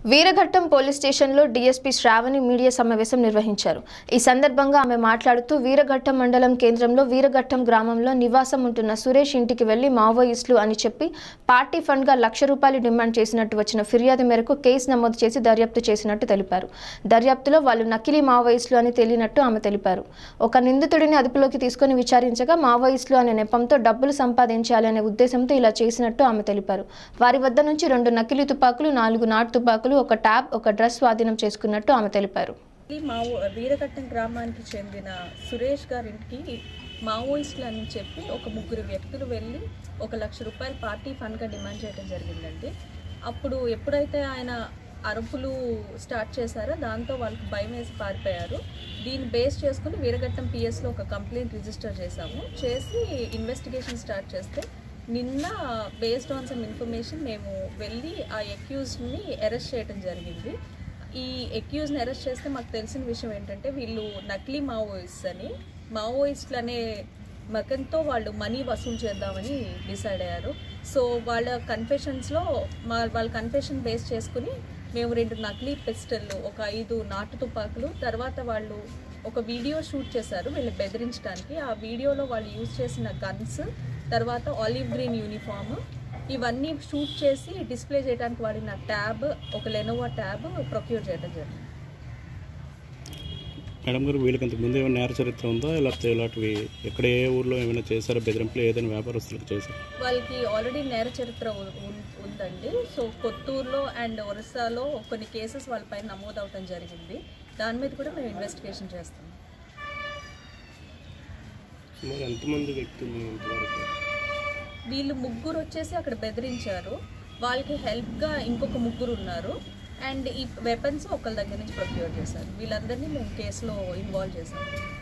Veeraghattam police స్టేషన్లో DSP Sravani media సమావేశం నిర్వహించారు ఈ సందర్భంగా ఆమె మాట్లాడుతూ వీరఘట్టం మండలం కేంద్రంలో వీరఘట్టం గ్రామంలో నివాసం ఉంటున్న సురేష్ ఇంటికి వెళ్లి మావోయిస్టులు అని చెప్పి పార్టీ ఫండ్గా లక్ష రూపాయలు డిమాండ్ చేసినట్టు వచ్చిన ఫిర్యాదు మేరకు కేసు నమోదు చేసి దర్యాప్తు చేసినట్టు తెలిపారు దర్యాప్తులో వాళ్ళు నకిలీ మావోయిస్టులు అని తెలియనట్టు ఆమె తెలిపారు ఒక నిందితుడిని అదుపులోకి తీసుకుని విచారించగా మావోయిస్టులు అనే నెపంతో డబ్బులు సంపాదించాలనే ఉద్దేశంతో ఇలా చేసినట్టు ఆమె తెలిపారు వారి వద్ద నుంచి రెండు నకిలీ తుపాకులు నాలుగు నాటు తుపాకులు ఒక ట్యాబ్ ఒక డ్రెస్ స్వాధీనం చేసుకున్నట్టు ఆమె తెలిపారు ఇది మా ఊ- వీరఘట్టం గ్రామానికి చెందిన సురేష్ గారింటికి మావోయిస్టులు అని చెప్పి ఒక ముగ్గురు వ్యక్తులు వెళ్ళి ఒక లక్ష రూపాయలు పార్టీ ఫండ్గా డిమాండ్ చేయడం జరిగిందండి అప్పుడు ఎప్పుడైతే ఆయన అరుపులు స్టార్ట్ చేశారో దాంతో వాళ్ళకి భయం వేసి పారిపోయారు దీన్ని బేస్ చేసుకుని వీరఘట్టం పిఎస్లో ఒక కంప్లైంట్ రిజిస్టర్ చేశాము చేసి ఇన్వెస్టిగేషన్ స్టార్ట్ చేస్తే నిన్న బేస్డ్ ఆన్ సమ్ ఇన్ఫర్మేషన్ మేము వెళ్ళి ఆ అక్యూజ్ని అరెస్ట్ చేయడం జరిగింది ఈ అక్యూజ్ని అరెస్ట్ చేస్తే మాకు తెలిసిన విషయం ఏంటంటే వీళ్ళు నకిలీ మావోయిస్ట్ అని మావోయిస్టులు అనే మకంతో వాళ్ళు మనీ వసూలు చేద్దామని డిసైడ్ అయ్యారు సో వాళ్ళ కన్ఫెషన్స్లో మా వాళ్ళ కన్ఫెషన్ బేస్ చేసుకుని మేము రెండు నకిలీ పిస్టల్ ఒక ఐదు నాటు తుపాకులు తర్వాత వాళ్ళు ఒక వీడియో షూట్ చేశారు వీళ్ళు బెదిరించడానికి ఆ వీడియోలో వాళ్ళు యూజ్ చేసిన గన్స్ తర్వాత ఆలివ్ గ్రీన్ యూనిఫామ్ ఇవన్నీ షూట్ చేసి డిస్ప్లే చేయడానికి వాడిన ట్యాబ్ ఒక లెనోవా ట్యాబ్ ప్రొక్యూర్ చేయడం జరిగింది మేడం గారు వీళ్ళకి ఇంతకు ముందు ఏమైనా నేర చరిత్ర ఉందా లేకపోతే ఇలాంటివి ఎక్కడ ఏ ఊర్లో ఏమైనా చేశారా బెదిరింపులు ఏదైనా వ్యాపారస్తులకు చేశారు వాళ్ళకి ఆల్రెడీ నేర చరిత్ర ఉ- ఉం- ఉందండి సో కొత్తూరులో అండ్ ఒరిస్సాలో కొన్ని కేసెస్ వాళ్ళపై నమోదు అవడం జరిగింది దాని మీద కూడా మేము ఇన్వెస్టిగేషన్ చేస్తాం సుమారు ఎంతమంది వ్యక్తులు ఇంతవరకు వీళ్ళు ముగ్గురు వచ్చేసి అక్కడ బెదిరించారు వాళ్ళకి హెల్ప్గా ఇంకొక ముగ్గురు ఉన్నారు అండ్ ఈ వెపన్స్ ఒకళ్ళ దగ్గర నుంచి ప్రొక్యూర్ చేశారు వీళ్ళందరినీ మేము కేసులో ఇన్వాల్వ్ చేశాం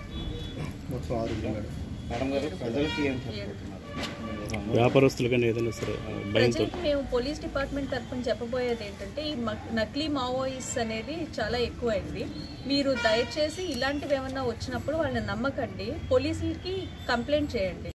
ఏడు. వ్యాపారస్తులు కానీ ఏదైనా సరే ఆ, భయంతో ప్రజెంట్ మేము పోలీస్ డిపార్ట్మెంట్ తరఫున చెప్పబోయేది ఏంటంటే ఈ మ- నకిలీ మావోయిస్ట్ అనేది చాలా ఎక్కువైంది మీరు దయచేసి ఇలాంటివి ఏమన్నా వచ్చినప్పుడు వాళ్ళని నమ్మకండి పోలీసులకి కంప్లైంట్ చేయండి